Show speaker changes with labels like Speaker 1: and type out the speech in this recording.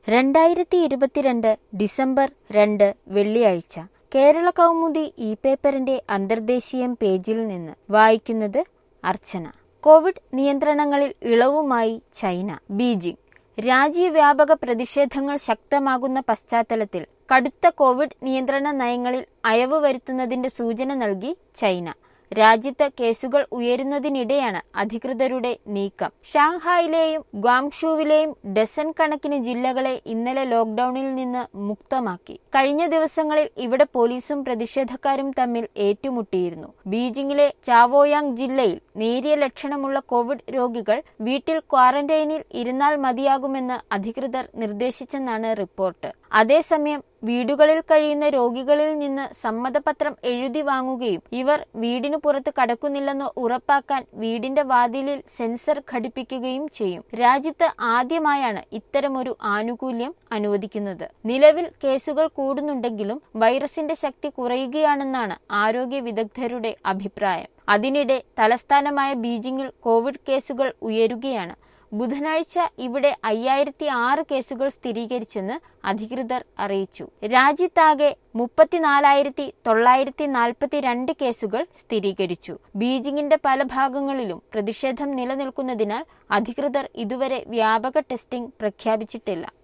Speaker 1: രണ്ടായിരത്തി ഇരുപത്തിരണ്ട് ഡിസംബർ രണ്ട് വെള്ളിയാഴ്ച കേരള കൗമുദി ഇ പേപ്പറിന്റെ അന്തർദേശീയം പേജിൽ നിന്ന് വായിക്കുന്നത് അർച്ചന കോവിഡ് നിയന്ത്രണങ്ങളിൽ ഇളവുമായി ചൈന ബീജിംഗ് രാജ്യവ്യാപക പ്രതിഷേധങ്ങൾ ശക്തമാകുന്ന പശ്ചാത്തലത്തിൽ കടുത്ത കോവിഡ് നിയന്ത്രണ നയങ്ങളിൽ അയവ് വരുത്തുന്നതിന്റെ സൂചന നൽകി ചൈന രാജ്യത്ത് കേസുകൾ ഉയരുന്നതിനിടെയാണ് അധികൃതരുടെ നീക്കം ഷാങ്ഹായിലെയും ഗ്വാങ്ഷുവിലെയും ഡസൻ കണക്കിന് ജില്ലകളെ ഇന്നലെ ലോക്ഡൌണിൽ നിന്ന് മുക്തമാക്കി കഴിഞ്ഞ ദിവസങ്ങളിൽ ഇവിടെ പോലീസും പ്രതിഷേധക്കാരും തമ്മിൽ ഏറ്റുമുട്ടിയിരുന്നു ബീജിംഗിലെ ചാവോയാങ് ജില്ലയിൽ നേരിയ ലക്ഷണമുള്ള കോവിഡ് രോഗികൾ വീട്ടിൽ ക്വാറന്റൈനിൽ ഇരുന്നാൽ മതിയാകുമെന്ന് അധികൃതർ നിർദ്ദേശിച്ചെന്നാണ് റിപ്പോർട്ട് അതേസമയം വീടുകളിൽ കഴിയുന്ന രോഗികളിൽ നിന്ന് സമ്മതപത്രം എഴുതി വാങ്ങുകയും ഇവർ വീടിനു പുറത്ത് കടക്കുന്നില്ലെന്ന് ഉറപ്പാക്കാൻ വീടിന്റെ വാതിലിൽ സെൻസർ ഘടിപ്പിക്കുകയും ചെയ്യും രാജ്യത്ത് ആദ്യമായാണ് ഇത്തരമൊരു ആനുകൂല്യം അനുവദിക്കുന്നത് നിലവിൽ കേസുകൾ കൂടുന്നുണ്ടെങ്കിലും വൈറസിന്റെ ശക്തി കുറയുകയാണെന്നാണ് ആരോഗ്യ വിദഗ്ധരുടെ അഭിപ്രായം അതിനിടെ തലസ്ഥാനമായ ബീജിംഗിൽ കോവിഡ് കേസുകൾ ഉയരുകയാണ് ബുധനാഴ്ച ഇവിടെ അയ്യായിരത്തി ആറ് കേസുകൾ സ്ഥിരീകരിച്ചെന്ന് അധികൃതർ അറിയിച്ചു രാജ്യത്താകെ മുപ്പത്തിനാലായിരത്തി തൊള്ളായിരത്തി നാൽപ്പത്തി രണ്ട് കേസുകൾ സ്ഥിരീകരിച്ചു ബീജിംഗിന്റെ പല ഭാഗങ്ങളിലും പ്രതിഷേധം നിലനിൽക്കുന്നതിനാൽ അധികൃതർ ഇതുവരെ വ്യാപക ടെസ്റ്റിംഗ് പ്രഖ്യാപിച്ചിട്ടില്ല